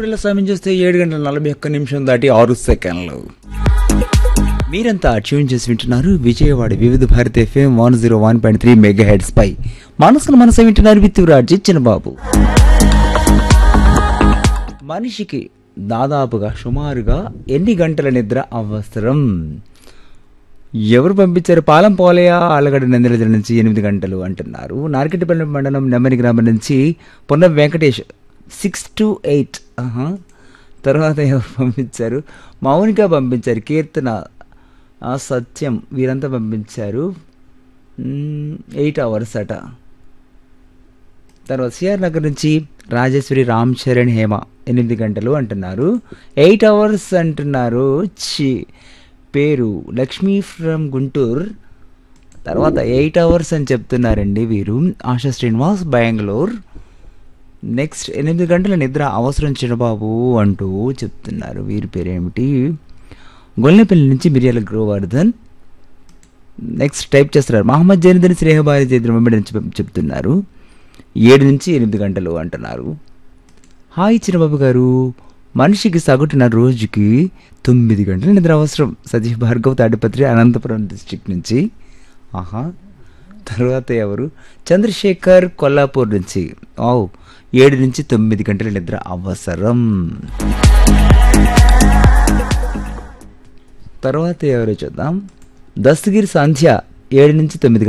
స్టూడియోలో సమయం చేస్తే ఏడు గంటల నలభై ఒక్క నిమిషం దాటి ఆరు సెకండ్లు మీరంతా ట్యూన్ చేసి వింటున్నారు Vijayawada Vividh Bharati FM one zero one point three megahertz పై మనసును మనసు వింటున్నారు విత్తురాజ్ ఇచ్చిన బాబు మనిషికి దాదాపుగా సుమారుగా ఎన్ని గంటల నిద్ర అవసరం ఎవరు పంపించారు పాలం పోలయ ఆలగడ్డ నందిల నుంచి ఎనిమిది గంటలు అంటున్నారు నార్కెట్పల్లి మండలం నెమ్మని గ్రామం నుంచి పొన్న వెంకటేష్ సిక్స్ టు ఎయిట్ తర్వాత ఎవరు పంపించారు మౌనిక పంపించారు కీర్తన ఆ, సత్యం వీరంతా పంపించారు ఎయిట్ అవర్స్ అట తర్వాత సిఆర్ నగర్ నుంచి రాజేశ్వరి రామ్ చరణ్ హేమ ఎనిమిది గంటలు అంటున్నారు ఎయిట్ అవర్స్ అంటున్నారు చి పేరు లక్ష్మీ ఫ్రమ్ గుంటూరు తర్వాత ఎయిట్ అవర్స్ అని చెప్తున్నారండి వీరు ఆశా శ్రీనివాస్ బెంగళూరు నెక్స్ట్ ఎనిమిది గంటల నిద్ర అవసరం చిన్నబాబు అంటూ చెప్తున్నారు వీరి పేరేమిటి గొల్లెపల్లి నుంచి మిరియాల గోవర్ధన్ నెక్స్ట్ టైప్ చేస్తున్నారు మహమ్మద్ జైనుద్దీన్ శ్రేహబారి చైత్రం వెంబడి నుంచి చెప్- చెప్తున్నారు ఏడు నుంచి ఎనిమిది గంటలు అంటున్నారు హాయ్ చిన్నబాబు గారు మనిషికి సగటున రోజుకి తొమ్మిది గంటల నిద్ర అవసరం సతీష్ భార్గవ్ తాడిపత్రి అనంతపురం డిస్ట్రిక్ట్ నుంచి ఆహా తర్వాత ఎవరు చంద్రశేఖర్ కొల్లాపూర్ నుంచి ఓ ఏడు నుంచి తొమ్మిది గంటల నిద్ర అవసరం తర్వాత ఎవరు చూద్దాం దస్తగిరి సంధ్య ఏడు నుంచి తొమ్మిది